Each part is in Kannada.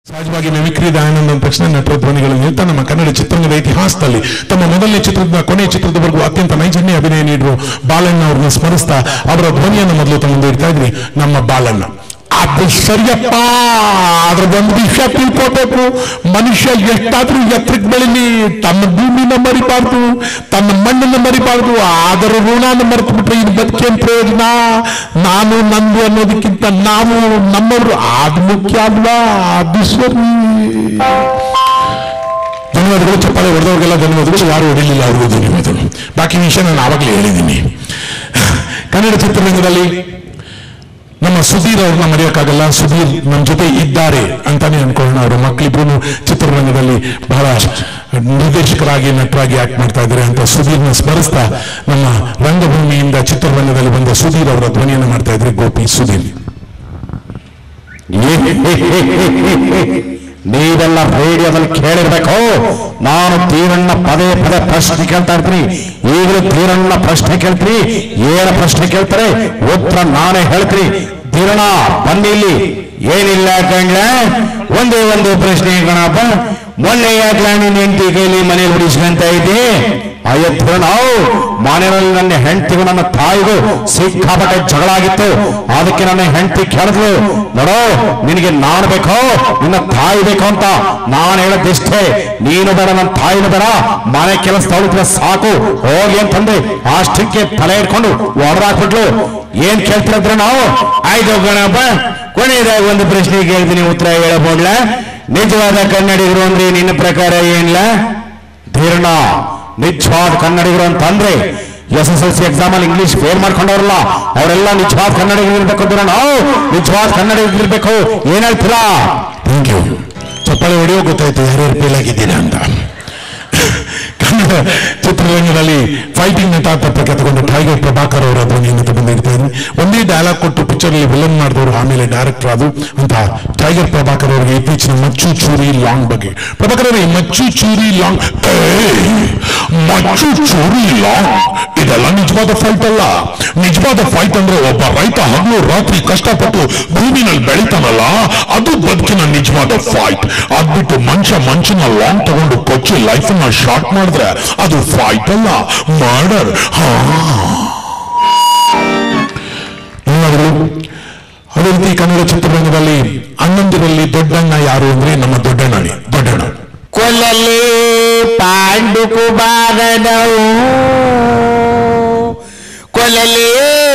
ಸಹಜವಾಗಿ ಮಿಮಿಕ್ರಿ ದಯಾನಂದ ಅಂದ ತಕ್ಷಣ ನಟರ ಧ್ವನಿಗಳು ನಿಂತ ನಮ್ಮ ಕನ್ನಡ ಚಿತ್ರರಂಗದ ಇತಿಹಾಸದಲ್ಲಿ ತಮ್ಮ ಮೊದಲನೇ ಚಿತ್ರದ ಕೊನೆಯ ಚಿತ್ರದವರೆಗೂ ಅತ್ಯಂತ ನೈಜನ್ಯ ಅಭಿನಯ ನೀಡಿರುವ ಬಾಲಣ್ಣ ಅವ್ರನ್ನ ಸ್ಮರಿಸ್ತಾ ಅವರ ಧ್ವನಿಯನ್ನು ಮೊದಲು ತಮ್ಮಂದು ಇಡ್ತಾ ಇದ್ರಿ ನಮ್ಮ ಬಾಲಣ್ಣ ಅದು ಸರಿಯಪ್ಪ ಅದ್ರ ಒಂದು ವಿಷಯ ತಿಳ್ಕೋಬೇಕು ಮನುಷ್ಯ ಎಷ್ಟಾದ್ರೂ ಎತ್ತರಕ್ಕೆ ಬೆಳಿಲಿ ತನ್ನ ಭೂಮಿನ ಮರಿಬಾರ್ದು ತನ್ನ ಮಣ್ಣನ್ನು ಮರಿಬಾರ್ದು ಅದರ ಋಣನ ಮರೆತು ಬಿಟ್ರೆ ಇದು ಬದುಕೇನ್ ಪ್ರಯೋಜನ ನಾನು ನಂದು ಅನ್ನೋದಕ್ಕಿಂತ ನಾವು ನಮ್ಮವರು ಅದು ಮುಖ್ಯ ಅಲ್ವಾ ಅದು ಸರಿ ಧನ್ಯವಾದಗಳು ಚಪ್ಪಾಳೆ ಹೊಡೆದವ್ರಿಗೆಲ್ಲ ಧನ್ಯವಾದಗಳು ಯಾರು ಹೊಡಿಲಿಲ್ಲ ಅವ್ರಿಗೂ ಧನ್ಯವಾದಗಳು ಬಾಕಿ ವಿಷಯ ನಾನು ಆವಾಗಲೇ ಹೇಳಿದ್ದೀನಿ ಕನ್ನಡ ಚಿತ್ರರಂಗದಲ್ಲಿ ನಮ್ಮ ಸುಧೀರ್ ಅವ್ರನ್ನ ಮರೆಯೋಕ್ಕಾಗಲ್ಲ ಸುಧೀರ್ ನಮ್ಮ ಜೊತೆ ಇದ್ದಾರೆ ಅಂತಾನೆ ಅನ್ಕೊಳ್ಳೋಣ ಅವರು ಮಕ್ಕಳಿಬ್ರು ಚಿತ್ರರಂಗದಲ್ಲಿ ಬಹಳ ನಿರ್ದೇಶಕರಾಗಿ ನಟರಾಗಿ ಆಕ್ಟ್ ಮಾಡ್ತಾ ಇದ್ದಾರೆ ಅಂತ ಸುಧೀರ್ನ ಸ್ಮರಿಸ್ತಾ ನಮ್ಮ ರಂಗಭೂಮಿಯಿಂದ ಚಿತ್ರರಂಗದಲ್ಲಿ ಬಂದ ಸುಧೀರ್ ಅವರ ಧ್ವನಿಯನ್ನು ಮಾಡ್ತಾ ಇದ್ರೆ ಗೋಪಿ ಸುಧೀರ್ ನೀವೆಲ್ಲ ರೇಡಿಯೋದಲ್ಲಿ ಕೇಳಿರ್ಬೇಕು ನಾನು ತೀರಣ್ಣ ಪದೇ ಪದೇ ಪ್ರಶ್ನೆ ಕೇಳ್ತಾ ಇರ್ತೀನಿ ಈಗಲೂ ತೀರಣ್ಣ ಪ್ರಶ್ನೆ ಕೇಳ್ತೀನಿ ಏನು ಪ್ರಶ್ನೆ ಕೇಳ್ತಾರೆ ಉತ್ತರ ನಾನೇ ಹೇಳ್ತೀನಿ ತೀರಣ ಬನ್ನಿ ಇಲ್ಲಿ ಏನಿಲ್ಲ ಕಣ್ಲ ಒಂದೇ ಒಂದು ಪ್ರಶ್ನೆ ಗಣಪ ಮೊನ್ನೆ ಯಾಕೆ ನಿನ್ನ ಹೆಂಡತಿ ಕೈಲಿ ಮನೆ ಹುಡಿಸ್ಕೊಂತ ಇದ್ದೆ ಅಯ್ಯೋ ತೀರಣ ಮನೆಯಲ್ಲಿ ನನ್ನ ಹೆಂಡತಿಗೂ ನನ್ನ ತಾಯಿಗೂ ಸಿಕ್ಕಾಪಟ್ಟೆ ಜಗಳ ಆಗಿತ್ತು ಅದಕ್ಕೆ ನನ್ನ ಹೆಂಡತಿ ಕೇಳಿದ್ಲು ನೋಡೋ ನಿನಗೆ ನಾನು ಬೇಕೋ ನಿನ್ನ ತಾಯಿ ಬೇಕು ಅಂತ ನಾನು ಹೇಳದಿಷ್ಟೇ ನೀನು ಬೇಡ ನನ್ನ ತಾಯಿನೂ ಬೇಡ ಮನೆ ಕೆಲಸ ತೊಳಿದ್ರೆ ಸಾಕು ಹೋಗಿ ಅಂತಂದೆ ಅಷ್ಟಕ್ಕೆ ತಲೆ ಇಟ್ಕೊಂಡು ಹೊಡೆದಾಕ್ಬಿಟ್ಲು ಏನ್ ಕೇಳ್ತಿರದ್ರ ನಾವು ಆಯ್ತು ಗಣಪ ಕೊನೆಯದಾಗಿ ಒಂದು ಪ್ರಶ್ನೆ ಕೇಳ್ತೀನಿ ಉತ್ತರ ಹೇಳಬೋಡ್ಲ ನಿಜವಾದ ಕನ್ನಡಿಗರು ಅಂದ್ರೆ ನಿನ್ನ ಪ್ರಕಾರ ಏನಿಲ್ಲ ಧೀರ್ಣ ನಿಜವಾದ ಕನ್ನಡಿಗರು ಅಂತಂದ್ರೆ S S L C exam ಅಲ್ಲಿ ಇಂಗ್ಲಿಷ್ ಫೇಲ್ ಮಾಡ್ಕೊಂಡವ್ರಲ್ಲ ಅವರೆಲ್ಲ ನಿಜವಾದ ಕನ್ನಡಿಗರು ಇರ್ಬೇಕು ಅಂದ್ರೆ ನಾವು ನಿಜವಾದ ಕನ್ನಡಿಗರು ಇರ್ಬೇಕು ಏನ್ ಹೇಳ್ತೀರಾ ಥ್ಯಾಂಕ್ ಯು ಚಪ್ಪಾಳೆ ಹೊಡೆಯೋ ಗೊತ್ತಾಯ್ತು ಯಾರ್ಯಾರು ಫೇಲ್ ಆಗಿದ್ದೀರಾ ಅಂತ ಕನ್ನಡ ಚಿತ್ರರಂಗದಲ್ಲಿ ಫೈಟಿಂಗ್ ನಟ ತಪ್ಪಕ್ಕೆ ತಗೊಂಡು ಟೈಗರ್ ಪ್ರಭಾಕರ್ ಅವರ ಧ್ವನಿಯನ್ನು ತಗೊಂಡು ಇರ್ತಾ ಇದ್ದೀನಿ ಒಂದೇ ಡೈಲಾಗ್ ಕೊಟ್ಟು ಪಿಕ್ಚರ್ ಅಲ್ಲಿ ವಿಲನ್ ಮಾಡಿದವರು ಆಮೇಲೆ ಡೈರೆಕ್ಟರ್ ಅದು ಅಂತ ಟೈಗರ್ ಪ್ರಭಾಕರ್ ಅವರಿಗೆ ಇತ್ತೀಚಿನ ಮಚ್ಚು ಚೂರಿ ಲಾಂಗ್ ಬಗ್ಗೆ ಪ್ರಭಾಕರ್ ಅವರೇ ಮಚ್ಚು ಚೂರಿ ಲಾಂಗ್ ಮಚ್ಚು ಚೂರಿ ಲಾಂಗ್ ಇದೆಲ್ಲ ನಿಜವಾದ ಫೈಟ್ ಅಲ್ಲ ನಿಜವಾದ ಫೈಟ್ ಅಂದ್ರೆ ಒಬ್ಬ ರೈತ ಹಗಲು ರಾತ್ರಿ ಕಷ್ಟಪಟ್ಟು ಭೂಮಿನಲ್ಲಿ ಬೆಳಿತಾನಲ್ಲ ಅದು ಬದುಕಿನ ನಿಜವಾದ ಫೈಟ್ ಅದ್ಬಿಟ್ಟು ಮನುಷ್ಯ ಮನುಷ್ಯನ ಲಾಂಗ್ ತಗೊಂಡು ಕೊಚ್ಚಿ ಲೈಫ್ ನ ಶಾರ್ಟ್ ಮಾಡಿದ್ರೆ ಅದು ಫೈಟ್ ಅಲ್ಲ ಮರ್ಡರ್ ಹಾ ಧನ್ಯವಾದಗಳು ಅದೇ ರೀತಿ ಕನ್ನಡ ಚಿತ್ರರಂಗದಲ್ಲಿ ಅಣ್ಣಂದಿರಲ್ಲಿ ದೊಡ್ಡಣ್ಣ ಯಾರು ಅಂದ್ರೆ ನಮ್ಮ ದೊಡ್ಡಣ್ಣ ದೊಡ್ಡಣ್ಣ ಕೊಲ್ಲಲಿ ಪಾಂಡು ಕುಮಾರನವು ಕೊಲ್ಲಲಿ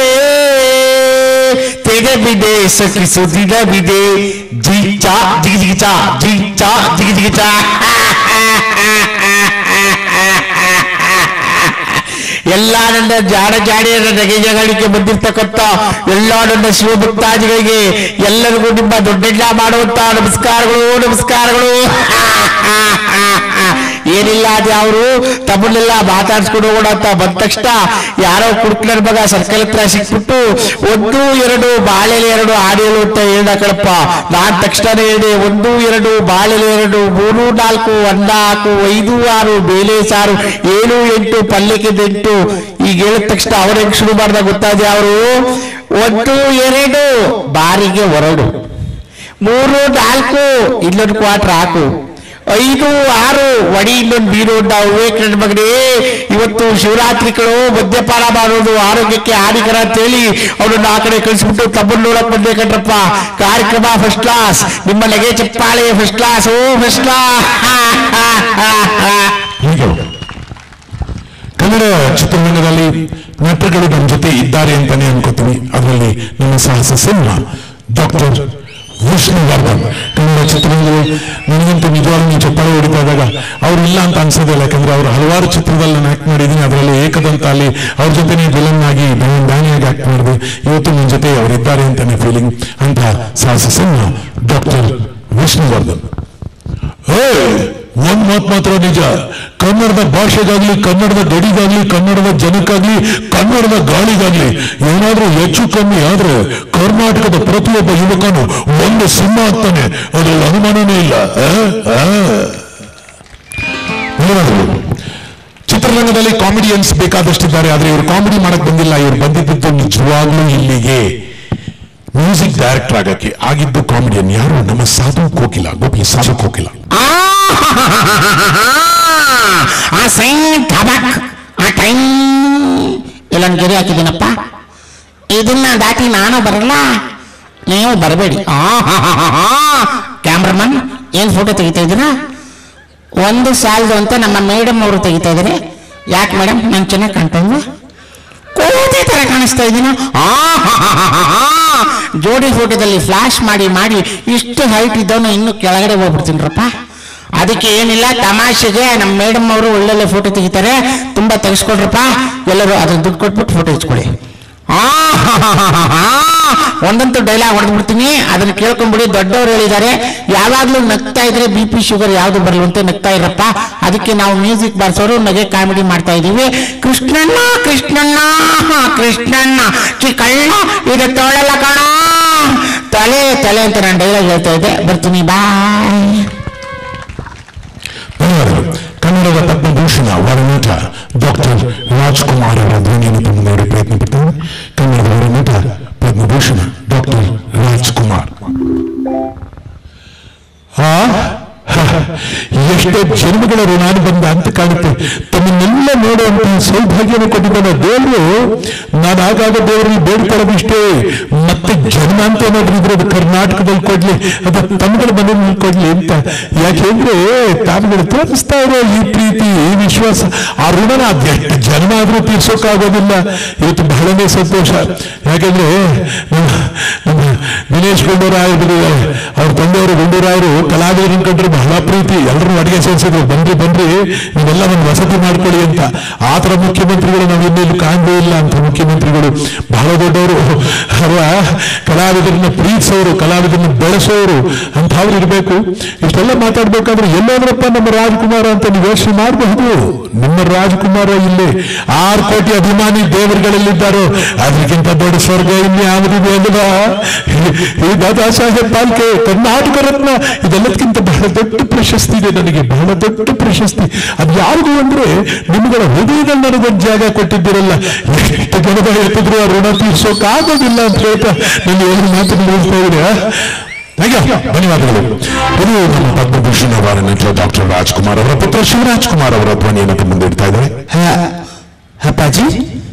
ತೆಗಬಿದೆ ಸಖಿಸು ದಿನವಿದೆ ಜಿಚ್ಚ ಜಿಗಿ ಜಿಗಿಚ ಜಿಚ್ಚ ಜಿಗಿ ಜಿಗಿಚ ಎಲ್ಲ ನನ್ನ ಜಾಡ ಜಾಡಿಯರ ನಗೆ ಜಗಳಿಕೆ ಬಂದಿರ್ತಕ್ಕಂಥ ಎಲ್ಲ ನನ್ನ ಶಿವಭಕ್ತಾದಿಗಳಿಗೆ ಎಲ್ಲರಿಗೂ ನಿಮ್ಮ ದೊಡ್ಡಣ್ಣ ಮಾಡುವಂತ ನಮಸ್ಕಾರಗಳು ನಮಸ್ಕಾರಗಳು ಏನಿಲ್ಲ ಅದೇ ಅವರು ತಮ್ಮನ್ನೆಲ್ಲ ಮಾತಾಡ್ಸ್ಕೊಂಡು ಹೋಗೋಣ ಅಂತ ಬಂದ ತಕ್ಷಣ ಯಾರೋ ಕುಡುಕ್ಲರ್ ಮಗ ಸರ್ಕಲ್ ಹತ್ರ ಸಿಕ್ಬಿಟ್ಟು ಒಂದು ಎರಡು ಬಾಳೆಲೆ ಎರಡು ಆಡಿಯಲು ಅಂತ ಹೇಳ್ದ ಕಣಪ್ಪ ನಾನ್ ತಕ್ಷಣ ಹೇಳಿದೆ ಒಂದು ಎರಡು ಬಾಳೆಲೆ ಎರಡು ಮೂರು ನಾಲ್ಕು ಅನ್ನ ಹಾಕು ಐದು ಆರು ಬೇಳೆ ಸಾರು ಏಳು ಎಂಟು ಪಲ್ಯಕ್ಕೆ ಎಂಟು ಈಗ ಹೇಳಿದ ತಕ್ಷಣ ಅವ್ರು ಹೆಂಗ್ ಶುರು ಮಾಡ್ದ ಗೊತ್ತಾದೆ ಅವರು ಒಂದು ಎರಡು ಬಾರಿಗೆ ಹೊರಡು ಮೂರು ನಾಲ್ಕು ಇಲ್ಲೊಂದು ಕ್ವಾರ್ಟರ್ ಹಾಕು ಐದು ಆರು ವಡಿ ಇನ್ನೊಂದು ಬೀರು ನಾವು ವಿವೇಕಾನಂದ ಮಗನೇ ಇವತ್ತು ಶಿವರಾತ್ರಿಗಳು ಮದ್ಯಪಾನ ಮಾಡೋದು ಆರೋಗ್ಯಕ್ಕೆ ಹಾನಿಕರ ಅಂತೇಳಿ ಅವನನ್ನು ಆ ಕಡೆ ಕಳಿಸ್ಬಿಟ್ಟು ತಮ್ಮನ್ನು ನೋಡಕ್ ಬಂದೆ ಕಣ್ರಪ್ಪ ಕಾರ್ಯಕ್ರಮ ಫಸ್ಟ್ ಕ್ಲಾಸ್ ನಿಮ್ಮ ಲಗೆ ಚಪ್ಪಾಳೆ ಫಸ್ಟ್ ಕ್ಲಾಸ್ ಓ ಫಸ್ಟ್ ಕ್ಲಾಸ್ ಹೀಗೆ ಕನ್ನಡ ಚಿತ್ರರಂಗದಲ್ಲಿ ನಟರುಗಳು ನಮ್ಮ ಜೊತೆ ಇದ್ದಾರೆ ಅಂತಾನೆ ಅನ್ಕೋತೀವಿ ಅದರಲ್ಲಿ ನಮ್ಮ ಸಾಹಸ ಸಿಂಹ ಡಾಕ್ಟರ್ ವಿಷ್ಣುವರ್ಧನ್ ಕನ್ನಡ ಚಿತ್ರರಂಗದಲ್ಲಿ ನನಗಂತೂ ನಿಜವಾಗ್ಲೂ ನೀವು ಚಪ್ಪಾಳೆ ಹೊಡಿತಾ ಇದ್ದಾಗ ಅವ್ರು ಇಲ್ಲ ಅಂತ ಅನ್ಸೋದಿಲ್ಲ ಯಾಕಂದ್ರೆ ಅವರು ಹಲವಾರು ಚಿತ್ರದಲ್ಲಿ ನಾನು ಆಕ್ಟ್ ಮಾಡಿದ್ದೀನಿ ಅದರಲ್ಲಿ ಏಕದಂತ ಅಲ್ಲಿ ಅವ್ರ ಜೊತೆನೇ ವಿಲನ್ ಆಗಿ ದಾನಿಯಾಗಿ ಆಕ್ಟ್ ಮಾಡಿದೆ ಇವತ್ತು ನನ್ನ ಜೊತೆ ಅವರಿದ್ದಾರೆ ಅಂತಾನೆ ಫೀಲಿಂಗ್ ಅಂತ ಸಾಹಸ ಸಿಂಹ ಡಾಕ್ಟರ್ ವಿಷ್ಣುವರ್ಧನ್ ಏ, ಒಂದ್ ಮಾತು ಮಾತ್ರ ನಿಜ ಕನ್ನಡದ ಭಾಷೆಗಾಗ್ಲಿ ಕನ್ನಡದ ಗಡಿಗಾಗ್ಲಿ ಕನ್ನಡದ ಜನಕ್ಕಾಗ್ಲಿ ಕನ್ನಡದ ಗಾಳಿಗಾಗ್ಲಿ ಏನಾದ್ರೂ ಹೆಚ್ಚು ಕಮ್ಮಿ ಆದ್ರೆ ಕರ್ನಾಟಕದ ಪ್ರತಿಯೊಬ್ಬ ಯುವಕನು ಒಂದು ಸಿಂಹ ಆಗ್ತಾನೆ ಅದ್ರಲ್ಲಿ ಅನುಮಾನನೇ ಇಲ್ಲ ಆ? ಆ? ಧನ್ಯವಾದಗಳು. ಚಿತ್ರರಂಗದಲ್ಲಿ ಕಾಮಿಡಿಯನ್ಸ್ ಬೇಕಾದಷ್ಟಿದ್ದಾರೆ ಆದ್ರೆ ಇವರು ಕಾಮಿಡಿ ಮಾಡಕ್ ಬಂದಿಲ್ಲ ಇವ್ರು ಬಂದಿದ್ದು ನಿಜವಾಗ್ಲೂ ಇಲ್ಲಿಗೆ ಮ್ಯೂಸಿಕ್ ಡೈರೆಕ್ಟರ್ ಆಗಕ್ಕೆ ಆಗಿದ್ದು ಕಾಮಿಡಿಯನ್ ಯಾರು ನಮ್ಮ ಸಾಧು ಕೋಕಿಲ ಗೋಪಿ ಸಾಧು ಕೋಕಿಲ ಆ ಸೈನ್ ಟಬಕ್ ಆ ಟೈಮ್ ಇಲ್ಲೊಂದು ಗೆರೆ ಹಾಕಿದ್ದೀನಪ್ಪ ಇದನ್ನ ದಾಟಿ ನಾನು ಬರಲ್ಲ ನೀವು ಬರಬೇಡಿ ಕ್ಯಾಮ್ರಾಮನ್ ಏನು ಫೋಟೋ ತೆಗಿತಾ ಇದ್ದೀರಾ ಒಂದು ಸಾಲದು ಅಂತ ನಮ್ಮ ಮೇಡಮ್ ಅವರು ತೆಗಿತಾ ಇದ್ದಾರೆ ಯಾಕೆ ಮೇಡಮ್ ನಾನು ಚೆನ್ನಾಗಿ ಕಾಣ್ತಾ ಇಲ್ವಾ ಕೋತಿ ತರ ಕಾಣಿಸ್ತಾ ಇದ್ದೀನ ಜೋಡಿ ಫೋಟೋದಲ್ಲಿ ಫ್ಲಾಶ್ ಮಾಡಿ ಮಾಡಿ ಇಷ್ಟು ಹೈಟ್ ಇದ್ದವನು ಇನ್ನು ಕೆಳಗಡೆ ಹೋಗ್ಬಿಡ್ತೀನಿರಪ್ಪ ಅದಕ್ಕೆ ಏನಿಲ್ಲ ತಮಾಷೆಗೆ ನಮ್ಮ ಮೇಡಮ್ ಅವರು ಒಳ್ಳೊಳ್ಳೆ ಫೋಟೋ ತೆಗಿತಾರೆ ತುಂಬಾ ತೆಗೆಸ್ಕೊಡ್ರಪ್ಪ ಎಲ್ಲರೂ ಅದನ್ನ ದುಡ್ಡು ಕೊಟ್ಬಿಟ್ಟು ಫೋಟೋ ಇಸ್ಕೊಳ್ಳಿ ಒಂದಂತೂ ಡೈಲಾಗ್ ಹೊಡೆದ್ಬಿಡ್ತೀನಿ ಅದನ್ನ ಕೇಳ್ಕೊಂಡ್ಬಿಡಿ ದೊಡ್ಡವರು ಹೇಳಿದ್ದಾರೆ ಯಾವಾಗ್ಲೂ ನಗ್ತಾ ಇದ್ರೆ ಬಿ ಪಿ ಶುಗರ್ ಯಾವ್ದು ಬರಲಂತೆ ನಗ್ತಾ ಇರಪ್ಪ ಅದಕ್ಕೆ ನಾವು ಮ್ಯೂಸಿಕ್ ಬಾರ್ಸೋರು ನಗೆ ಕಾಮಿಡಿ ಮಾಡ್ತಾ ಇದೀವಿ ಕೃಷ್ಣಣ್ಣ ಕೃಷ್ಣಣ್ಣ ಕೃಷ್ಣಣ್ಣ ಚಿಕ್ಕಣ್ಣ ಇದು ತೋಳಲ್ಲ ಕಣ ತಲೆ ತಲೆ ಅಂತ ನಾನು ಡೈಲಾಗ್ ಹೇಳ್ತಾ ಇದ್ದೆ ಬರ್ತೀನಿ ಬಾಯ್ ಧನ್ಯವಾದಗಳು ಕನ್ನಡದ ಪದ್ಮಭೂಷಣ ವರನಟ ಡಾಕ್ಟರ್ ರಾಜ್ಕುಮಾರ್ ಅವರ ಧ್ವನಿಯನ್ನು ತಮ್ಮ ನೋಡಿ ಪ್ರಯತ್ನ ಪಡ್ತಾರೆ ಕನ್ನಡದ ವರನಟ ಪದ್ಮಭೂಷಣ ಡಾಕ್ಟರ್ ರಾಜ್ಕುಮಾರ್ ಆ ಹ, ಎಷ್ಟೋ ಜನ್ಮಗಳ ಋಣಾನುಬಂಧ ಅಂತ ಕಾಣುತ್ತೆ ತಮ್ಮನ್ನೆಲ್ಲ ನೋಡುವಂತಹ ಸೌಭಾಗ್ಯವನ್ನು ಕೊಟ್ಟಿದ್ದಾನೆ ದೇವರು ನಾನು ಆಗಾಗ ದೇವರಲ್ಲಿ ಬೇಡ್ಕೊಳ್ಳೋದಿಷ್ಟೇ ಮತ್ತೆ ಜನ್ಮ ಅಂತ ಏನಾದ್ರು ಇದ್ರೆ ಅದು ಕರ್ನಾಟಕದಲ್ಲಿ ಕೊಡ್ಲಿ ಅದು ತಮ್ಮಗಳ ಮನೆಯಲ್ಲಿ ಕೊಡ್ಲಿ ಅಂತ ಯಾಕೆಂದ್ರೆ ತಾವುಗಳು ತೋರಿಸ್ತಾ ಇರೋ ಈ ಪ್ರೀತಿ ಈ ವಿಶ್ವಾಸ ಆ ಋಣನ ಅದೆಷ್ಟು ಜನ್ಮ ಆದ್ರೂ ತೀರ್ಸೋಕ್ಕಾಗೋದಿಲ್ಲ ಇವತ್ತು ಬಹಳನೇ ಸಂತೋಷ ಯಾಕೆಂದ್ರೆ ನಮ್ಮ- ನಮ್ಮ ದಿನೇಶ್ ಗುಂಡೂರಾಯರು ಅವ್ರ ತಂದೆಯವರು ಗುಂಡೂರಾಯರು ಕಲಾವಿದರನ್ನ ಕಂಡ್ರೆ ಬಹಳ ಪ್ರೀತಿ ಎಲ್ಲರೂ ಅಡಿಗೆ ಸೇರಿಸಿದ್ರು ಬನ್ರಿ ಬನ್ರಿ ನೀವೆಲ್ಲ ಒಂದು ವಸತಿ ಮಾಡ್ಕೊಳ್ಳಿ ಅಂತ ಆ ಥರ ಮುಖ್ಯಮಂತ್ರಿಗಳು ನಾವು ಇನ್ನೆಲ್ಲೂ ಕಾಣದೇ ಇಲ್ಲ ಅಂತ ಮುಖ್ಯಮಂತ್ರಿಗಳು ಬಹಳ ದೊಡ್ಡವರು ಅಲ್ವಾ ಕಲಾವಿದರನ್ನ ಪ್ರೀತಿಸೋರು ಕಲಾವಿದರನ್ನ ಬೆಳೆಸೋರು ಅಂಥವ್ರು ಇರಬೇಕು ಇಷ್ಟೆಲ್ಲ ಮಾತಾಡ್ಬೇಕಾದ್ರೆ ಎಲ್ಲೋದ್ರಪ್ಪ ನಮ್ಮ ರಾಜ್ಕುಮಾರ ಅಂತ ನೀವು ಯೋಚನೆ ಮಾಡಬಹುದು ನಿಮ್ಮ ರಾಜ್ಕುಮಾರ ಇಲ್ಲಿ ಆರು ಕೋಟಿ ಅಭಿಮಾನಿ ದೇವರುಗಳಲ್ಲಿದ್ದಾರೋ ಅದಕ್ಕಿಂತ ದೊಡ್ಡ ಸ್ವರ್ಗ ಇನ್ನೇ ಯಾವುದಿದೆ ಅಲ್ವಾ ಈ ದಾದಾ ಸಾಹೇಬ್ ಪಾಲ್ಕೆ ಕರ್ನಾಟಕ ರತ್ನ ಇದೆಲ್ಲದಕ್ಕಿಂತ ಬಹಳ ದೊಡ್ಡ ಪ್ರಶಸ್ತಿ ಇದೆ ನನಗೆ ಬಹಳ ದೊಡ್ಡ ಪ್ರಶಸ್ತಿ ಅದು ಯಾರಿಗೂ ಅಂದ್ರೆ ನಿಮ್ಗಳ ಹೃದಯದಲ್ಲಿ ನನಗೊಂದು ಜಾಗ ಕೊಟ್ಟಿದ್ದೀರಲ್ಲ ಎಷ್ಟು ಜನದ ಎತ್ತಿದ್ರು ಆ ಋಣ ತೀರ್ಸೋಕ್ಕಾಗೋದಿಲ್ಲ ಅಂತ ಹೇಳ್ತಾ ನಾನು ಏನು ಮಾತನ್ನು ಹೇಳ್ತಾ ಇದ್ದೀರಾ ಹಾಗೆ ಧನ್ಯವಾದಗಳು ಇದು ನಮ್ಮ ಪದ್ಮಭೂಷಣ ಅವರ ನಟ ಡಾಕ್ಟರ್ ರಾಜ್ಕುಮಾರ್ ಅವರ ಪುತ್ರ ಶಿವರಾಜ್ ಕುಮಾರ್ ಅವರ ಧ್ವನಿಯನ್ನು ತಮ್ಮ ಮುಂದೆ ಇಡ್ತಾ ಇದ್ದಾರೆ ಅಪ್ಪಾಜಿ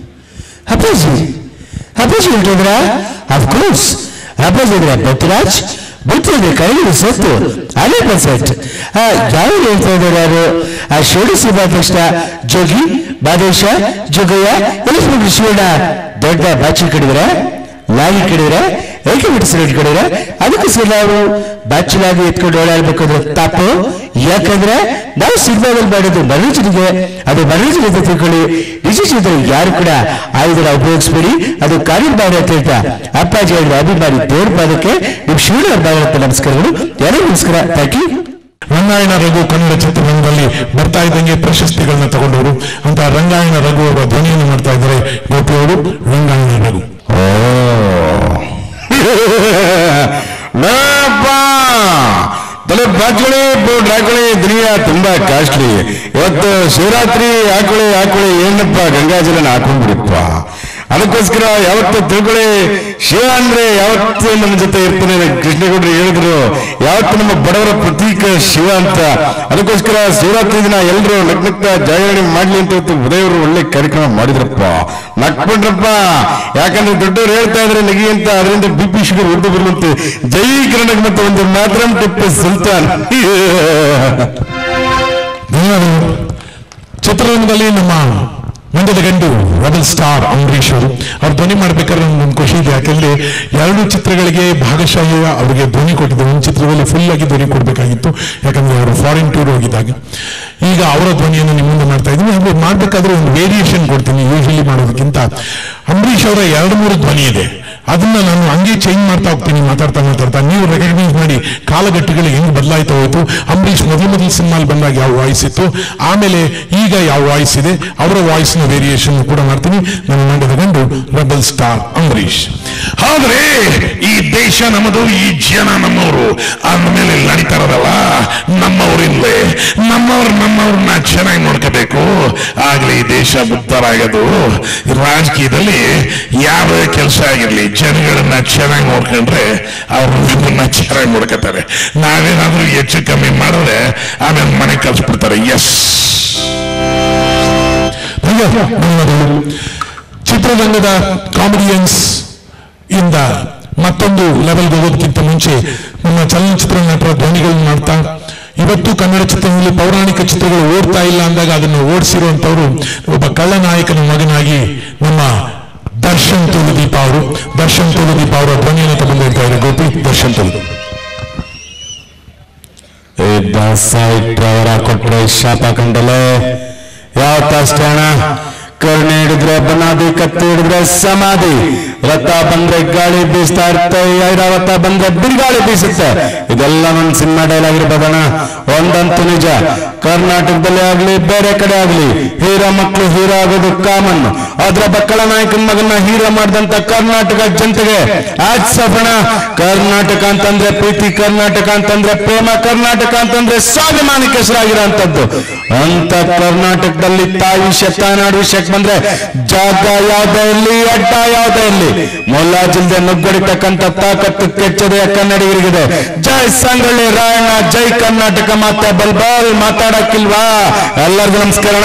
ಅಪ್ಪಾಜಿ ಅಪ್ಪಾಜಿ ಹೇಳ್ತಿದ್ರ ಅಫ್ಕೋರ್ಸ್ ಅಪ್ಪಾಜಿ ಅಂದ್ರೆ ಪೃಥ್ವಿರಾಜ್ ಬುದ್ಧಿದ್ರೆ ಕೈಗೆ ಸತ್ತು ಅದೇ ಪರ್ಸೆಂಟ್ ಯಾವ ಹೇಳ್ತಾ ಇದ್ದಾರೆ ಯಾರು ಆ ಶಿವಡಿ ಸಿನಿಮಾ ತಕ್ಷಣ ಜೋಗಿ ಬಾದೇಶ ಜೋಗಯ್ಯ ಎಲಿಸ್ಬಿಟ್ಟು ಶಿವಣ್ಣ ದೊಡ್ಡ ಬಾಚಿ ಕಡಿದ್ರೆ ಲಾಗಿ ಕಡಿದ್ರೆ ಏಕೆ ಬಿಡಿಸಿರೋ ಕಡಿದ್ರೆ ಅದಕ್ಕೋಸ್ಕರ ಅವರು ಬಾಚಿಲಾಗಿ ಎತ್ಕೊಂಡು ಓಡಾಡ್ಬೇಕು ಅಂದ್ರೆ ತಪ್ಪು ಯಾಕಂದ್ರೆ ನಾವು ಸಿನಿಮಾದಲ್ಲಿ ಮಾಡೋದು ಮನೋರಂಜನೆಗೆ ಅದು ಮನೋರಂಜನೆ ಅಂತ ತಿಳ್ಕೊಳ್ಳಿ ನಿಜ ಜೀವಿತದಲ್ಲಿ ಯಾರು ಕೂಡ ಆಯುಧನ ಉಪಯೋಗಿಸ್ಬೇಡಿ ಅದು ಕಾರ್ಯಭಾವ ಅಂತ ಹೇಳ್ತಾ ಅಪ್ಪಾಜಿ ಹೇಳಿದ ಅಭಿಮಾನಿ ದೇವ್ರ ಪಾದಕ್ಕೆ ನಿಮ್ ಶಿವಣ್ಣ ಅವ್ರ ಭಾಗವತ ನಮಸ್ಕಾರಗಳು ಎಲ್ಲರಿಗೂ ನಮಸ್ಕಾರ ಥ್ಯಾಂಕ್ ಯು ರಂಗಾಯಣ ರಘು ಕನ್ನಡ ಚಿತ್ರರಂಗದಲ್ಲಿ ಬರ್ತಾ ಇದ್ದಂಗೆ ಪ್ರಶಸ್ತಿಗಳನ್ನ ತಗೊಂಡವರು ಅಂತ ರಂಗಾಯಣ ರಘು ಅವರ ಧ್ವನಿಯನ್ನು ಮಾಡ್ತಾ ಇದ್ದಾರೆ ಗೋಪಿ ಅವರು ರಂಗಾಯಣ ರಘು ತಲೆ ಬಾಚ್ಕೊಳ್ಳಿ ಬೋರ್ಡ್ ಹಾಕೊಳ್ಳಿ ದುನಿಯಾ ತುಂಬಾ ಕಾಸ್ಟ್ಲಿ ಇವತ್ತು ಶಿವರಾತ್ರಿ ಹಾಕೊಳ್ಳಿ ಹಾಕೊಳ್ಳಿ ಏನಪ್ಪ ಗಂಗಾಜಲನ ಹಾಕೊಂಡ್ಬಿಡಿಪ್ಪ ಅದಕ್ಕೋಸ್ಕರ ಯಾವತ್ತು ತಿಳ್ಕೊಳ್ಳಿ ಶಿವ ಅಂದ್ರೆ ಯಾವತ್ತು ನಮ್ಮ ಜೊತೆ ಇರ್ತಾನೆ ಕೃಷ್ಣಗೌಡರು ಹೇಳಿದ್ರು ಯಾವತ್ತು ನಮ್ಮ ಬಡವರ ಪ್ರತೀಕ ಶಿವ ಅಂತ ಅದಕ್ಕೋಸ್ಕರ ಶಿವರಾತ್ರಿ ದಿನ ಎಲ್ಲರೂ ನಗ್ನಗ್ತ ಜಾಗರಣೆ ಮಾಡ್ಲಿ ಅಂತ ಇವತ್ತು ಉದಯವರು ಒಳ್ಳೆ ಕಾರ್ಯಕ್ರಮ ಮಾಡಿದ್ರಪ್ಪ ನಕ್ಕೊಂಡ್ರಪ್ಪ ಯಾಕಂದ್ರೆ ದೊಡ್ಡವರು ಹೇಳ್ತಾ ಇದ್ರೆ ನಗಿ ಅಂತ ಅದರಿಂದ ಬಿ ಪಿ ಶುಗರ್ ಉರ್ದು ಬರುವಂತೆ ಜೈ ಕರ್ನಾಟಕ ಮತ್ತು ಒಂದು ಮಾತ್ರ ಟಿಪ್ಪು ಸುಲ್ತಾನ್ ಧನ್ಯವಾದಗಳು ಚಿತ್ರರಂಗದಲ್ಲಿ ನಮ್ಮ ಮಂಡ್ಯದ ಗಂಡು ರೆಬಲ್ ಸ್ಟಾರ್ ಅಂಬರೀಶ್ ಅವರು ಅವ್ರು ಧ್ವನಿ ಮಾಡ್ಬೇಕಾದ್ರೆ ನಮ್ಗೊಂದು ಖುಷಿ ಇದೆ ಯಾಕೆಂದ್ರೆ ಎರಡು ಚಿತ್ರಗಳಿಗೆ ಭಾಗಶಃ ಅವರಿಗೆ ಧ್ವನಿ ಕೊಟ್ಟಿದ್ದೆ ಒಂದು ಚಿತ್ರದಲ್ಲಿ ಫುಲ್ ಆಗಿ ಧ್ವನಿ ಕೊಡಬೇಕಾಗಿತ್ತು ಯಾಕಂದ್ರೆ ಅವರು ಫಾರಿನ್ ಟೂರ್ ಹೋಗಿದ್ದಾಗ ಈಗ ಅವರ ಧ್ವನಿಯನ್ನು ನಿಮ್ಮ ಮುಂದೆ ಮಾಡ್ತಾ ಇದ್ದೀನಿ ಹಾಗೆ ಮಾಡ್ಬೇಕಾದ್ರೆ ಒಂದು ವೇರಿಯೇಷನ್ ಕೊಡ್ತೀನಿ ಯೂಶಲಿ ಮಾಡೋದಕ್ಕಿಂತ ಅಂಬರೀಶ್ ಅವರ ಎರಡು ಮೂರು ಧ್ವನಿ ಇದೆ ಅದನ್ನ ನಾನು ಹಂಗೆ ಚೇಂಜ್ ಮಾಡ್ತಾ ಹೋಗ್ತೀನಿ ಮಾತಾಡ್ತಾ ಮಾತಾಡ್ತಾ ನೀವು ರೆಕಗ್ನೈಸ್ ಮಾಡಿ ಕಾಲಘಟ್ಟಗಳು ಹೆಂಗ್ ಬದಲಾಯ್ತಾ ಹೋಯ್ತು ಅಂಬರೀಷ್ ಮೊದಲು ಮೊದಲು ಸಿನಿಮಾಲ್ ಬಂದಾಗ ಯಾವ ವಾಯ್ಸ್ ಇತ್ತು ಆಮೇಲೆ ಈಗ ಯಾವ ವಾಯ್ಸ್ ಇದೆ ಅವರ ವಾಯ್ಸ್ ನ ವೇರಿಯೇಷನ್ ಕೂಡ ಮಾಡ್ತೀನಿ ನನ್ನ ಮಂಡ್ಯದ ಗಂಡು ರೆಬಲ್ ಸ್ಟಾರ್ ಅಂಬರೀಷ್ ಆದ್ರೆ ಈ ದೇಶ ನಮ್ಮದು ಈ ಜನ ನಮ್ಮವರು ಅಂದಮೇಲೆ ನಡೀತಾ ಇರೋದಲ್ಲ ನಮ್ಮವರಿಂದಲೇ ನಮ್ಮ ನಮ್ಮವ್ರು ನಮ್ಮವ್ರನ್ನ ಚೆನ್ನಾಗಿ ನೋಡ್ಕೋಬೇಕು ಆಗ್ಲಿ ಈ ದೇಶ ಮುಕ್ತರಾಗೋದು ರಾಜಕೀಯದಲ್ಲಿ ಯಾವುದೇ ಕೆಲಸ ಆಗಿರ್ಲಿ ಜನಗಳನ್ನ ಚೆನ್ನಾಗಿ ನೋಡ್ಕೊಂಡ್ರೆ ಅವ್ರು ನಮ್ಮನ್ನ ಚೆನ್ನಾಗಿ ನೋಡ್ಕೋತಾರೆ ನಾವೇನಾದ್ರೂ ಹೆಚ್ಚು ಕಮ್ಮಿ ಮಾಡಿದ್ರೆ ಆಮೇಲೆ ಮನೆ ಕಳ್ಸ್ಬಿಡ್ತಾರೆ ಎಸ್ ಚಿತ್ರರಂಗದ ಕಾಮಿಡಿಯನ್ಸ್ ಇಂದ ಮತ್ತೊಂದು ಲೆವೆಲ್ಗೆ ಹೋಗೋದಕ್ಕಿಂತ ಮುಂಚೆ ನಮ್ಮ ಚಲನಚಿತ್ರ ನಟರ ಧ್ವನಿಗಳನ್ನ ಮಾಡ್ತಾ ಇವತ್ತು ಕನ್ನಡ ಚಿತ್ರದಲ್ಲಿ ಪೌರಾಣಿಕ ಚಿತ್ರಗಳು ಓಡ್ತಾ ಇಲ್ಲ ಅಂದಾಗ ಅದನ್ನು ಓಡಿಸಿರುವಂತವರು ಒಬ್ಬ ಕಳ್ಳನಾಯಕನ ಮಗನಾಗಿ ನಮ್ಮ ದರ್ಶನ್ ತುಳುದೀಪ ಅವರು ದರ್ಶನ್ ತುಳುದೀಪ ಅವರ ಧ್ವನಿಯನ್ನು ತಗೊಂಡು ಹೇಳ್ತಾ ಇದ್ದಾರೆ ಗೋಪಿ ದರ್ಶನ್ ತುಳು ಅವರ ಕೊಟ್ರೆ ಶಾಪ ಕಂಡಲೆ ಯಾವತ್ತಷ್ಟೇ ಅಣ್ಣ ಕರುಣೆ ಹಿಡಿದ್ರೆ ಬನಾದಿ ಕತ್ತಿ ಹಿಡಿದ್ರೆ ಸಮಾಧಿ ರಥ ಬಂದ್ರೆ ಗಾಳಿ ಬೀಸ್ತಾ ಇರುತ್ತೆ ಐರಾವತ ಬಂದ್ರೆ ಬಿರುಗಾಳಿ ಬೀಸುತ್ತೆ ಇದೆಲ್ಲ ನನ್ನ ಸಿನಿಮಾ ಡೈಲಾಗ್ ಇರ್ಬೋದಣ್ಣ ಒಂದಂತೂ ನಿಜ ಕರ್ನಾಟಕದಲ್ಲಿ ಆಗ್ಲಿ ಬೇರೆ ಕಡೆ ಆಗ್ಲಿ ಹೀರೋ ಮಕ್ಕಳು ಹೀರೋ ಆಗೋದು ಕಾಮನ್ ಆದ್ರೆ ಬಕ್ಕಳ ನಾಯಕನ ಮಗನ ಹೀರೋ ಮಾಡಿದಂತ ಕರ್ನಾಟಕ ಜನತೆಗೆ ಆಚೋಣ ಕರ್ನಾಟಕ ಅಂತಂದ್ರೆ ಪ್ರೀತಿ ಕರ್ನಾಟಕ ಅಂತಂದ್ರೆ ಪ್ರೇಮ ಕರ್ನಾಟಕ ಅಂತಂದ್ರೆ ಸ್ವಾಭಿಮಾನಕ್ಕೆ ಹೆಸರಾಗಿರೋಂಥದ್ದು ಅಂತ ಕರ್ನಾಟಕದಲ್ಲಿ ತಾಯಿ ವಿಷಯ ತಾಯ್ನಾಡು ವಿಷಯಕ್ಕೆ ಬಂದ್ರೆ ಜಾಗ ಯಾವ್ದೇ ಇರ್ಲಿ ಅಡ್ಡ ಯಾವ್ದೇ ಇರ್ಲಿ ಮೊಲ್ಲಾಜಿಲ್ದೆ ನುಗ್ಗಡಿತಕ್ಕಂಥ ತಾಕತ್ತು ಕೆಚ್ಚದೆಯ ಕನ್ನಡಿಗರಿಗಿದೆ ಜೈ ಸಂಗೊಳ್ಳಿ ರಾಯಣ್ಣ ಜೈ ಕರ್ನಾಟಕ ಮಾತೆ ಬಲ್ಬಾಲ್ ಮಾತಾಡಕ್ಕಿಲ್ವಾ ಎಲ್ಲರಿಗೂ ನಮಸ್ಕಾರ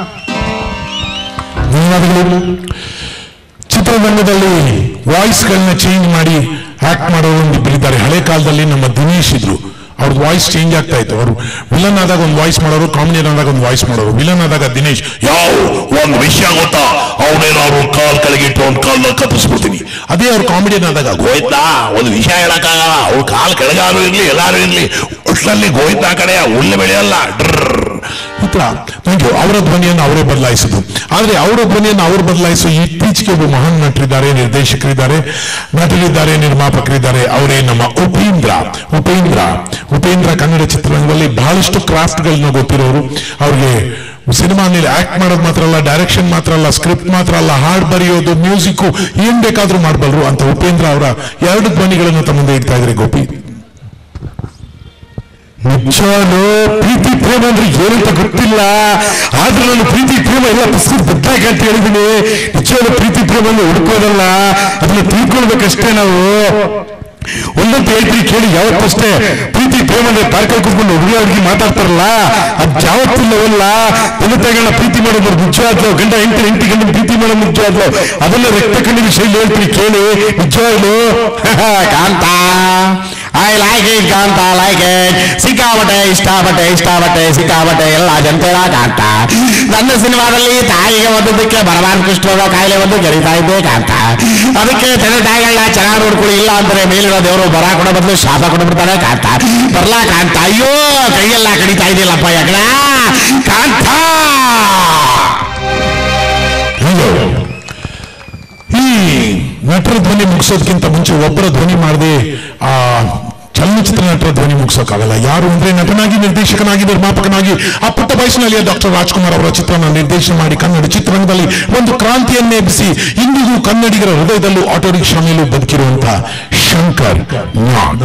ಧನ್ಯವಾದಗಳು ಚಿತ್ರರಂಗದಲ್ಲಿ ವಾಯ್ಸ್ಗಳನ್ನ ಚೇಂಜ್ ಮಾಡಿ ಆಕ್ಟ್ ಮಾಡೋರು ಒಂದಿಬ್ಬರಿದ್ದಾರೆ ಹಳೆ ಕಾಲದಲ್ಲಿ ನಮ್ಮ ದಿನೇಶ್ ಇದ್ರು ಅವ್ರದ್ದು ವಾಯ್ಸ್ ಚೇಂಜ್ ಆಗ್ತಾ ಇತ್ತು ಅವರು ವಿಲನ್ ಆದಾಗ ಒಂದು ವಾಯ್ಸ್ ಮಾಡೋರು ಕಾಮಿಡಿಯನ್ ಆದಾಗ ಒಂದು ವಾಯ್ಸ್ ಮಾಡೋರು ವಿಲನ್ ಆದಾಗ ದಿನೇಶ್ ಯಾವ ಒಂದು ವಿಷಯ ಗೊತ್ತಾ ಅವನೇನಾದ್ರು ಕಾಲ್ ಕೆಳಗಿಟ್ಟು ಒಂದು ಕಾಲ್ನ ಕತ್ತಿಸ್ಬಿಡ್ತೀನಿ ಅದೇ ಅವ್ರು ಕಾಮಿಡಿಯನ್ ಆದಾಗ ಗೋಯ್ತಾ ಒಂದು ವಿಷಯ ಹೇಳಕ್ಕಾಗಲ್ಲ ಅವ್ರು ಕಾಲ್ ಕೆಳಗಾರು ಇರ್ಲಿ ಎಲ್ಲಾರು ಇರ್ಲಿ ಒಟ್ಟಿನಲ್ಲಿ ಗೋಯ್ತಾ ಕಡೆ ಹುಲ್ಲು ಬೆಳೆಯಲ್ಲ ಡ್ರರ್ ಈ ತರ ನನಗೆ ಅವರ ಧ್ವನಿಯನ್ನು ಅವರೇ ಬದಲಾಯಿಸಿದ್ರು ಆದ್ರೆ ಅವರ ಧ್ವನಿಯನ್ನು ಅವರು ಬದಲಾಯಿಸುವ ಇತ್ತೀಚೆಗೆ ಒಬ್ಬ ಮಹಾನ್ ನಟರಿದ್ದಾರೆ ನಿರ್ದೇಶಕರಿದ್ದಾರೆ ನಟರಿದ್ದಾರೆ ನಿರ್ಮಾಪಕರಿದ್ದಾರೆ ಅವರೇ ನಮ್ಮ ಉಪೇಂದ್ರ ಉಪೇಂದ್ರ ಉಪೇಂದ್ರ ಕನ್ನಡ ಚಿತ್ರರಂಗದಲ್ಲಿ ಬಹಳಷ್ಟು ಕ್ರಾಫ್ಟ್ಗಳನ್ನ ಗೊತ್ತಿರೋರು ಅವ್ರಿಗೆ ಸಿನಿಮಾನಲ್ಲಿ ಆಕ್ಟ್ ಮಾಡೋದು ಮಾತ್ರ ಅಲ್ಲ ಡೈರೆಕ್ಷನ್ ಮಾತ್ರ ಅಲ್ಲ ಸ್ಕ್ರಿಪ್ಟ್ ಮಾತ್ರ ಅಲ್ಲ ಹಾಡ್ ಬರೆಯೋದು ಮ್ಯೂಸಿಕ್ ಏನ್ ಬೇಕಾದ್ರೂ ಮಾಡಬಲ್ರು ಅಂತ ಉಪೇಂದ್ರ ಅವರ ಎರಡು ಧ್ವನಿಗಳನ್ನು ತಮ್ಮ ಮುಂದೆ ಇಡ್ತಾ ಇದ್ದಾರೆ ಗೋಪಿ ನಿಜವಾಗ್ಲೂ ಪ್ರೀತಿ ಪ್ರೇಮ ಅಂದ್ರೆ ಏನಂತ ಗೊತ್ತಿಲ್ಲ ಆದ್ರೂ ನಾನು ಪ್ರೀತಿ ಪ್ರೇಮ ಎಲ್ಲ ಪುಸ್ತಕ ಬದ್ದಾಗಿ ಅಂತ ಹೇಳಿದೀನಿ ನಿಜವಾದ ಪ್ರೀತಿ ಪ್ರೇಮವನ್ನು ಹುಡ್ಕೋದಲ್ಲ ಅದನ್ನ ತಿಳ್ಕೊಳ್ಬೇಕಷ್ಟೇ ನಾವು ಒಂದಂತ ಹೇಳ್ತೀವಿ ಕೇಳಿ ಯಾವತ್ತಷ್ಟೇ ಪ್ರೀತಿ ಪ್ರೇಮ ಅಂದ್ರೆ ಪಾರ್ಕಲ್ಲಿ ಕೂತ್ಕೊಂಡು ಹುಡುಗ ಹುಡುಗಿ ಮಾತಾಡ್ತಾರಲ್ಲ ಅದ್ ಯಾವತ್ತಿಲ್ಲವಲ್ಲ ತಂದೆ ತಾಯಿಗಳನ್ನ ಪ್ರೀತಿ ಮಾಡೋದು ನಿಜವಾಗ್ಲು ಗಂಡ ಹೆಂಡತಿ ಹೆಂಡತಿ ಗಂಡ ಪ್ರೀತಿ ಮಾಡೋದು ನಿಜವಾಗ್ಲು ಅದನ್ನ ರಕ್ತ ಕಣ್ಣಿನ ಶೈಲಿ ಹೇಳ್ತೀನಿ ಕೇಳಿ ನಿಜವಾಗ್ಲು Kantha I like it Kantha like it ಸಿಕ್ಕಾಬಟ್ಟೆ ಇಷ್ಟಪಟ್ಟೆ ಇಷ್ಟಪಟ್ಟೆ ಸಿಕ್ಕಾಬಟ್ಟೆ ಎಲ್ಲ ಜನತೆಗಳ ಕಾಂತ ನನ್ನ ಸಿನಿಮಾದಲ್ಲಿ ತಾಯಿಗೆ ಓದೋದಕ್ಕೆ ಬರಬಾರ್ದು ಕೃಷ್ಣರ ಕಾಯಿಲೆ ಒಂದು ಗರಿತಾ ಇದ್ದೆ ಕಾಂತ ಅದಕ್ಕೆ ತಂದೆ ತಾಯಿಗಳನ್ನ ಚೆನ್ನಾಗಿ ನೋಡ್ಕೊಳ್ಳಿ ಇಲ್ಲ ಅಂದ್ರೆ ಮೇಲಿರೋ ದೇವರು ಬರ ಕೊಡೋ ಬದಲು ಶಾಪ ಕೊಡ್ಬಿಡ್ತಾನೆ ಕಾಂತ ಬರ್ಲಾ ಕಾಂತ ಅಯ್ಯೋ ಕೈಯೆಲ್ಲ ಕಡಿತಾ ಇದೆಯಲ್ಲಪ್ಪ ಯಾಕಡ ಕಾಂತ ಹಲೋ ಈ ನಟರ ಧ್ವನಿ ಮುಗಿಸೋದಕ್ಕಿಂತ ಮುಂಚೆ ಒಬ್ಬರ ಧ್ವನಿ ಮಾಡದೆ ಆ ಚಲನಚಿತ್ರ ನಟರ ಧ್ವನಿ ಮುಗಿಸೋಕ್ಕಾಗಲ್ಲ ಯಾರು ಅಂದ್ರೆ ನಟನಾಗಿ ನಿರ್ದೇಶಕನಾಗಿ ನಿರ್ಮಾಪಕನಾಗಿ ಆ ಪುಟ್ಟ ವಯಸ್ಸಿನಲ್ಲಿ ಡಾಕ್ಟರ್ ರಾಜ್ಕುಮಾರ್ ಅವರ ಚಿತ್ರನ ನಿರ್ದೇಶನ ಮಾಡಿ ಕನ್ನಡ ಚಿತ್ರರಂಗದಲ್ಲಿ ಒಂದು ಕ್ರಾಂತಿಯನ್ನೇ ಎಬ್ಬಿಸಿ ಇಂದಿಗೂ ಕನ್ನಡಿಗರ ಹೃದಯದಲ್ಲೂ ಆಟೋ ರಿಕ್ಷಾ ಮೇಲೂ ಬದುಕಿರುವಂತ ಶಂಕರ್ ನಾಗ್.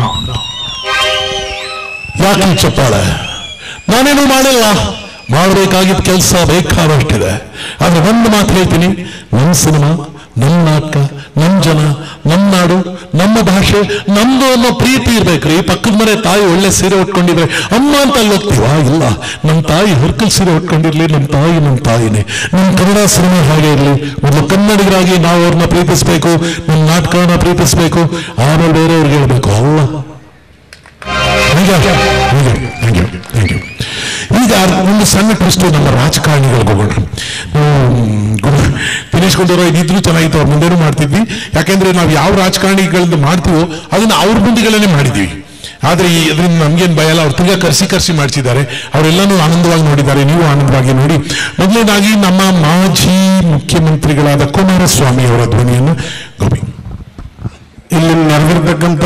ಯಾಕೆ ಈ ಚಪ್ಪಾಳೆ ನಾನೇನು ಮಾಡಿಲ್ಲ ಮಾಡಬೇಕಾಗಿದ್ದ ಕೆಲಸ ಬೇಕಾದಷ್ಟಿದೆ ಆದ್ರೆ ಒಂದು ಮಾತು ಹೇಳ್ತೀನಿ ನಮ್ಮ ಸಿನಿಮಾ ನಮ್ಮ ನಾಟಕ ನಮ್ಮ ಜನ ನಮ್ಮ ನಾಡು ನಮ್ಮ ಭಾಷೆ ನಮ್ದು ಅನ್ನೋ ಪ್ರೀತಿ ಇರ್ಬೇಕ್ರಿ ಪಕ್ಕದ ಮನೆ ತಾಯಿ ಒಳ್ಳೆ ಸೀರೆ ಉಟ್ಕೊಂಡಿದ್ರೆ ಅಮ್ಮ ಅಂತ ಅಲ್ಲಿ ಹೋಗ್ತೀವಾ ಇಲ್ಲ ನಮ್ಮ ತಾಯಿ ಹೊರ್ಕಲ್ ಸೀರೆ ಉಟ್ಕೊಂಡಿರ್ಲಿ ನಮ್ಮ ತಾಯಿ ನಮ್ಮ ತಾಯಿನೇ ನಮ್ಮ ಕನ್ನಡ ಸಿನಿಮಾ ಹಾಗೆ ಇರಲಿ ಮೊದಲು ಕನ್ನಡಿಗರಾಗಿ ನಾವು ಅವ್ರನ್ನ ಪ್ರೀತಿಸ್ಬೇಕು ನಮ್ಮ ನಾಟಕವನ್ನ ಪ್ರೀತಿಸ್ಬೇಕು ಆಮೇಲೆ ಬೇರೆಯವ್ರಿಗೆ ಹೇಳ್ಬೇಕು ಅಲ್ಲ Thank you. Thank you. Thank you. Thank you. ಈಗ ಒಂದು ಸಣ್ಣ ಟ್ವಿಸ್ಟ್ ನಮ್ಮ ರಾಜಕಾರಣಿಗಳಿಗೆ ಹೋಗೋಣ ಹ್ಮ್, ಗು- ದಿನೇಶ್ ಗುಂಡೂರಾವ್ ಇದಿದ್ರು ಚೆನ್ನಾಗಿತ್ತು ಅವ್ರ ಮುಂದೆನೂ ಮಾಡ್ತಿದ್ವಿ ಯಾಕೆಂದ್ರೆ ನಾವು ಯಾವ ರಾಜಕಾರಣಿಗಳಿಂದ ಮಾಡ್ತೀವೋ ಅದನ್ನ ಅವ್ರ ಮುಂದಿಗಳನ್ನೇ ಮಾಡಿದ್ವಿ ಆದ್ರೆ ಈ ಅದರಿಂದ ನಮ್ಗೇನ್ ಭಯ ಇಲ್ಲ ಅವ್ರು ತಿರ್ಗಾ ಕರ್ಸಿ ಕರ್ಸಿ ಮಾಡಿಸಿದ್ದಾರೆ ಅವರೆಲ್ಲನೂ ಆನಂದವಾಗಿ ನೋಡಿದ್ದಾರೆ ನೀವು ಆನಂದವಾಗಿ ನೋಡಿ ಮೊದಲನೇದಾಗಿ ನಮ್ಮ ಮಾಜಿ ಮುಖ್ಯಮಂತ್ರಿಗಳಾದ ಕುಮಾರಸ್ವಾಮಿ ಅವರ ಧ್ವನಿಯನ್ನು ಗೋಪಿ ಇಲ್ಲಿ ನೆರೆದಿರ್ತಕ್ಕಂಥ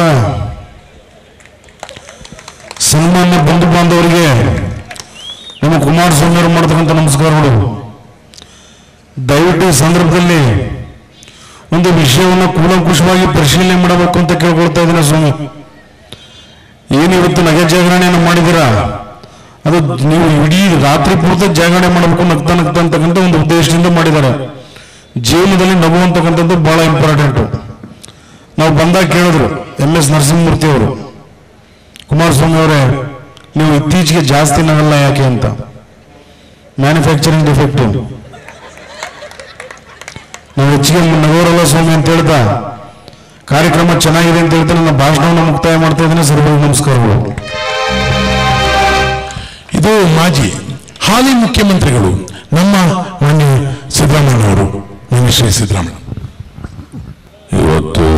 ಸನ್ಮಾನ್ಯ ಬಂಧು ಬಾಂಧವರಿಗೆ ನಮ್ಮ ಕುಮಾರಸ್ವಾಮಿ ಅವರು ಮಾಡತಕ್ಕಂಥ ನಮಸ್ಕಾರಗಳು ದಯವಿಟ್ಟು ಈ ಸಂದರ್ಭದಲ್ಲಿ ಒಂದು ವಿಷಯವನ್ನು ಕೂಲಂಕುಷವಾಗಿ ಪರಿಶೀಲನೆ ಮಾಡಬೇಕು ಅಂತ ಕೇಳ್ಕೊಳ್ತಾ ಇದ್ದೀನಿ ಸ್ವಾಮಿ ಏನು ಇವತ್ತು ನಗೆ ಜಾಗರಣೆಯನ್ನು ಮಾಡಿದ್ದೀರಾ ಅದು ನೀವು ಇಡೀ ರಾತ್ರಿ ಪೂರ್ತಿ ಜಾಗರಣೆ ಮಾಡಬೇಕು ನಗ್ತಾ ನಗ್ತಾ ಅಂತಕ್ಕಂಥ ಒಂದು ಉದ್ದೇಶದಿಂದ ಮಾಡಿದ್ದಾರೆ ಜೀವನದಲ್ಲಿ ನಗು ಅಂತಕ್ಕಂಥದ್ದು ಬಹಳ ಇಂಪಾರ್ಟೆಂಟು ನಾವು ಬಂದಾಗ ಕೇಳಿದ್ರು ಎಂ ಎಸ್ ನರಸಿಂಹಮೂರ್ತಿ ಅವರು ಕುಮಾರಸ್ವಾಮಿ ಅವರೇ ನೀವು ಇತ್ತೀಚೆಗೆ ಜಾಸ್ತಿ ನಗಲ್ಲ ಯಾಕೆ ಅಂತ ಮ್ಯಾನುಫ್ಯಾಕ್ಚರಿಂಗ್ ಡಿಫೆಕ್ಟ್ ನಾವು ಹೆಚ್ಚಿಗೆ ನಗೋರಲ್ಲ ಸ್ವಾಮಿ ಅಂತ ಹೇಳ್ತಾ ಕಾರ್ಯಕ್ರಮ ಚೆನ್ನಾಗಿದೆ ಅಂತ ಹೇಳ್ತಾ ನನ್ನ ಭಾಷಣವನ್ನು ಮುಕ್ತಾಯ ಮಾಡ್ತಾ ಇದ್ದೇನೆ ಸರ್ವ ನಮಸ್ಕಾರಗಳು ಇದು ಮಾಜಿ ಹಾಲಿ ಮುಖ್ಯಮಂತ್ರಿಗಳು ನಮ್ಮ ಮಾನ್ಯ ಸಿದ್ದರಾಮಯ್ಯನವರು ಮಾನ್ಯ ಶ್ರೀ ಸಿದ್ದರಾಮಯ್ಯ ಇವತ್ತು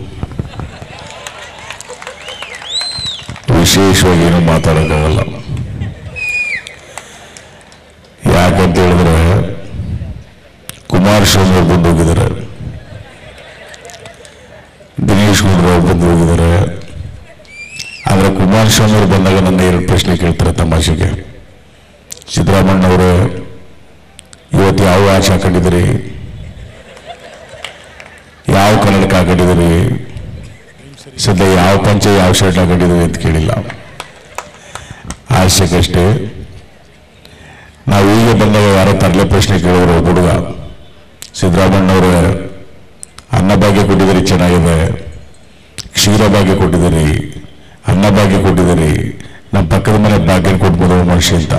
ವಿಶೇಷವಾಗಿ ಏನು ಮಾತಾಡೋಕ್ಕಾಗಲ್ಲ ಯಾಕಂತ ಹೇಳಿದ್ರೆ ಕುಮಾರಸ್ವಾಮಿ ಅವ್ರು ಬಂದು ಹೋಗಿದ್ದಾರೆ ದಿನೇಶ್ ಗುಂಡೂರಾವ್ ಬಂದು ಹೋಗಿದ್ದಾರೆ ಆದರೆ ಕುಮಾರಸ್ವಾಮಿ ಅವರು ಬಂದಾಗ ನನ್ನ ಎರಡು ಪ್ರಶ್ನೆ ಕೇಳ್ತಾರೆ ತಮಾಷೆಗೆ ಸಿದ್ದರಾಮಣ್ಣವರೇ ಇವತ್ತು ಯಾವ ಆಶೆ ಹಾಕೊಂಡಿದ್ದೀರಿ ಯಾವ ಕನ್ನಡಕ್ಕೆ ಹಾಕೊಂಡಿದ್ದೀರಿ ಸದ್ಯ ಯಾವ ಪಂಚೆ ಯಾವ ಶರ್ಟ್ ಹಾಕೊಂಡಿದ್ದೀರಿ ಅಂತ ಕೇಳಿಲ್ಲ ಆಶೆಗಷ್ಟೇ ನಾವು ಈಗ ಬಂದಾಗ ಯಾರೋ ತರಲೆ ಪ್ರಶ್ನೆ ಕೇಳಿದ್ರು ಒಬ್ಬ ಹುಡುಗ ಸಿದ್ದರಾಮಣ್ಣವ್ರೆ ಅನ್ನ ಭಾಗ್ಯ ಕೊಟ್ಟಿದ್ದೀರಿ ಚೆನ್ನಾಗಿದೆ ಕ್ಷೀರ ಭಾಗ್ಯ ಕೊಟ್ಟಿದ್ದೀರಿ ಅನ್ನ ಭಾಗ್ಯ ಕೊಟ್ಟಿದ್ದೀರಿ ನಮ್ಮ ಪಕ್ಕದ ಮನೆ ಭಾಗ್ಯ ಕೊಟ್ಬೋದು ಮನುಷ್ಯ ಅಂತ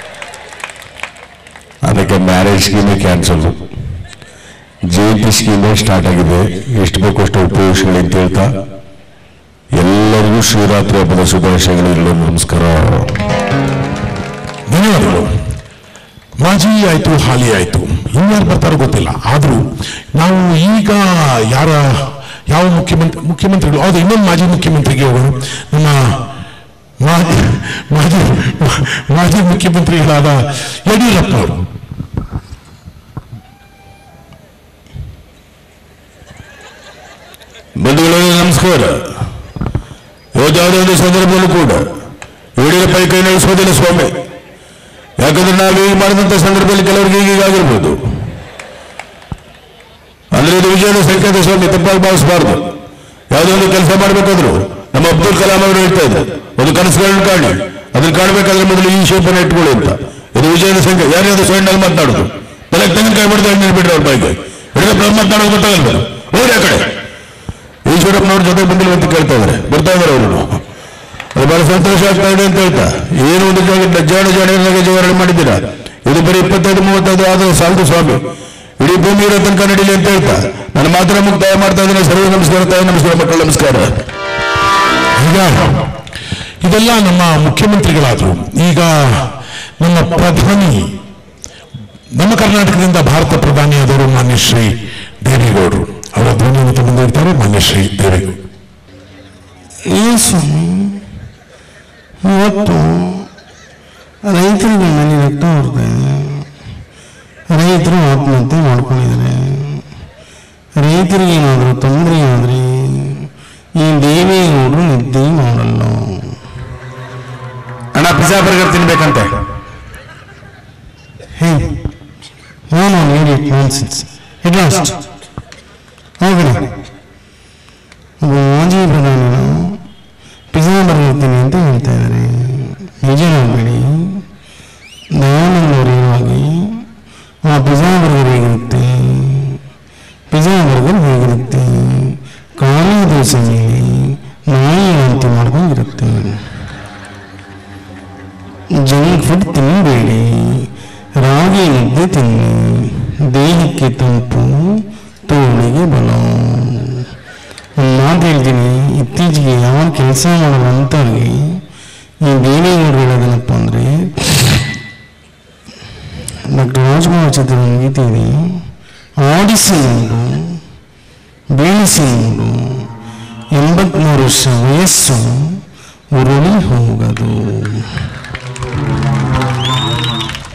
ಅದಕ್ಕೆ ಮ್ಯಾರೇಜ್ ಸ್ಕೀಮೇ ಕ್ಯಾನ್ಸಲ್ ಜಯಂತಿ ಸ್ಕೀಮೇ ಸ್ಟಾರ್ಟ್ ಆಗಿದೆ ಎಷ್ಟು ಬೇಕೋ ಅಷ್ಟು ಉಪಯೋಗಿಸ್ಕೊಳ್ಳಿ ಅಂತ ಹೇಳ್ತಾ ಎಲ್ಲರಿಗೂ ಶಿವರಾತ್ರಿ ಹಬ್ಬದ ಶುಭಾಶಯಗಳು ಇರಲು ನಮಸ್ಕಾರ ಧನ್ಯವಾದಗಳು ಮಾಜಿ ಆಯ್ತು ಹಾಲಿ ಆಯ್ತು ಇನ್ಯಾರು ಬರ್ತಾರೋ ಗೊತ್ತಿಲ್ಲ ಆದ್ರೂ ನಾವು ಈಗ ಯಾರ ಯಾವ ಮುಖ್ಯಮಂತ್ರಿ ಮುಖ್ಯಮಂತ್ರಿಗಳು ಹೌದು ಇನ್ನೊಂದು ಮಾಜಿ ಮುಖ್ಯಮಂತ್ರಿಗೆ ಹೋಗೋಣ ನಮ್ಮ ಮಾಜಿ ಮಾಜಿ ಮಾಜಿ ಮುಖ್ಯಮಂತ್ರಿಗಳಾದ ಯಡಿಯೂರಪ್ಪನವರು ಬಂಧುಗಳೇ ನಮಸ್ಕಾರ ಇವತ್ತು ಯಾವುದೇ ಒಂದು ಸಂದರ್ಭದಲ್ಲೂ ಕೂಡ ಯಡಿಯೂರಪ್ಪ ಕೈ ನಡೆಸೋದಿಲ್ಲ ಸ್ವಾಮಿ ಯಾಕಂದ್ರೆ ನಾವು ಈಗ ಮಾಡಿದಂಥ ಸಂದರ್ಭದಲ್ಲಿ ಕೆಲವರಿಗೆ ಈಗ ಆಗಿರ್ಬೋದು ಅಂದ್ರೆ ಇದು ವಿಜಯದ ಸಂಕೇತ ಸ್ವಾಮಿ ತಪ್ಪಾಗಿ ಭಾವಿಸಬಾರ್ದು ಯಾವುದೋ ಒಂದು ಕೆಲಸ ಮಾಡಬೇಕಾದ್ರು ನಮ್ಮ ಅಬ್ದುಲ್ ಕಲಾಂ ಅವರು ಹೇಳ್ತಾ ಇದ್ರು ಒಂದು ಕನಸುಗಳನ್ನು ಕಾಣಿ ಅದನ್ನ ಕಾಣಬೇಕಾದ್ರೆ ಮೊದಲು ಈ ಶೇಪನ್ನು ಇಟ್ಕೊಳ್ಳಿ ಅಂತ ಇದು ವಿಜಯದ ಸಂಕೇತ ಯಾರ್ಯಾರು ಸೈಡ್ನಲ್ಲಿ ಮಾತನಾಡೋದು ತಲೆಗೆ ತೆಂಗಿನಕಾಯಿ ಬಿಡ್ತಾ ಹಣ್ಣು ಬಿಡ್ರಿ ಅವ್ರ ಬಾಯಿಗೆ ಯಡಿಯೂರಪ್ಪ ಮಾತನಾಡೋದು ಗೊತ್ತಾಗಲ್ಲ ಹೋಗ್ರಿ ಆ ಕಡೆ ಈಶ್ವರಪ್ಪನವ್ರ ಜೊತೆ ಬಂದಿಲ್ಲ ಅಂತ ಕೇಳ್ತಾ ಇದ್ದಾರೆ ಬರ್ತಾ ಇದ್ದಾರೆ ಅವರು ಅದು ಬಹಳ ಸಂತೋಷ ಆಗ್ತಾ ಇದೆ ಅಂತ ಹೇಳ್ತಾ ಏನು ಒಂದು ಜಾಗ ಜಾಣ ಜಾಡಿಯಾಗಿ ಜೋರಣೆ ಮಾಡಿದ್ದೀರಾ ಇದು ಬರೀ ಇಪ್ಪತ್ತೈದು ಮೂವತ್ತೈದು ಆದರೂ ಸಾಲದು ಸ್ವಾಮಿ ಇಡೀ ಭೂಮಿ ಇರೋ ತನಕ ನಡೀಲಿ ಅಂತ ಹೇಳ್ತಾ ನಾನು ಮಾತ್ರ ಮುಕ್ತಾಯ ಮಾಡ್ತಾ ಇದ್ದೀನಿ ಸರ್ವ ನಮಸ್ಕಾರ ತಾಯಿ ನಮಸ್ಕಾರ ಮಕ್ಕಳು ನಮಸ್ಕಾರ ಈಗ ಇದೆಲ್ಲ ನಮ್ಮ ಮುಖ್ಯಮಂತ್ರಿಗಳಾದ್ರು ಈಗ ನಮ್ಮ ಪ್ರಧಾನಿ ನಮ್ಮ ಕರ್ನಾಟಕದಿಂದ ಭಾರತ ಪ್ರಧಾನಿಯಾದವರು ಮಾನ್ಯ ಶ್ರೀ ದೇವೇಗೌಡರು ಅವರ ಧ್ವನಿಯನ್ನು ತಗೊಂಡಿರ್ತಾರೆ ಮಾನ್ಯ ಶ್ರೀ ದೇವೇಗೌಡರು ಏನು ಸ್ವಾಮಿ ಇವತ್ತು ರೈತರಿಗೆ ಮನೆ ರಕ್ತ ಹೊಡ್ತಾ ಇದೆ ರೈತರು ಆತ್ಮಹತ್ಯೆ ಮಾಡ್ಕೊಂಡಿದ್ದಾರೆ ರೈತರಿಗೆ ಏನಾದರೂ ತೊಂದರೆ ಆದರೆ ಈ ದೇವೇಗೌಡರು ನಿದ್ದೆ ಮಾಡಲ್ಲ ಅಣ್ಣ ಪಿಜ್ಜಾ ಬರ್ಗರ್ ತಿನ್ಬೇಕಂತೆ ಹೇ ನಾನು ನೀಡಿ ನಾನ್ಸೆನ್ಸ್ ಇಟ್ ಲಾಸ್ಟ್ ಹೋಗೋಣ ಒಬ್ಬ ಮಾಜಿ ಪ್ರಧಾನಿಗಳು ಪಿಜ್ಜಾ ಬರ್ತೀನಿ ಅಂತ ಹೇಳ್ತಾ ಇದ್ದಾರೆ ನಿಜ ನೋಡಬೇಡಿ ದಯಾನಂದ ಇರುವಾಗಿ ಆ ಪಿಜ್ಜಾ ಬರ್ಗರ್ ಹೇಗಿರುತ್ತೆ ಪಿಜ್ಜಾ ಬರ್ಗರ್ ಹೇಗಿರುತ್ತೆ ಖಾಲಿ ದೋಸೆ ಮೇಲೆ ನಾಯಿ ವಾಂತಿ ಮಾಡ್ಕೊಂಡಿರುತ್ತೆ ಜಂಕ್ ಫುಡ್ ತಿನ್ನಬೇಡಿ ರಾಗಿ ಮುದ್ದೆ ತಿನ್ನಿ ದೇಹಕ್ಕೆ ತಂಪು ತೋಳಿಗೆ ಬಲ ಒಂದು ಮಾತು ಹೇಳ್ತೀನಿ ಇತ್ತೀಚೆಗೆ ಯಾವ ಕೆಲಸ ಮಾಡುವಂಥವ್ರಿಗೆ ಈ ದೇವೇಗೌಡರು ಹೇಳೋದೇನಪ್ಪ ಅಂದರೆ ಡಾಕ್ಟರ್ ರಾಜ್ಕುಮಾರ್ ಚಿತ್ರದ ಒಂದು ಗೀತೆ ಇದೆ ಆಡಿಸಿ ನೋಡು ಬೀಳಿಸಿ ನೋಡು ಎಂಬತ್ಮೂರು ವರ್ಷ ವಯಸ್ಸು ಉರುಳಿ ಹೋಗದು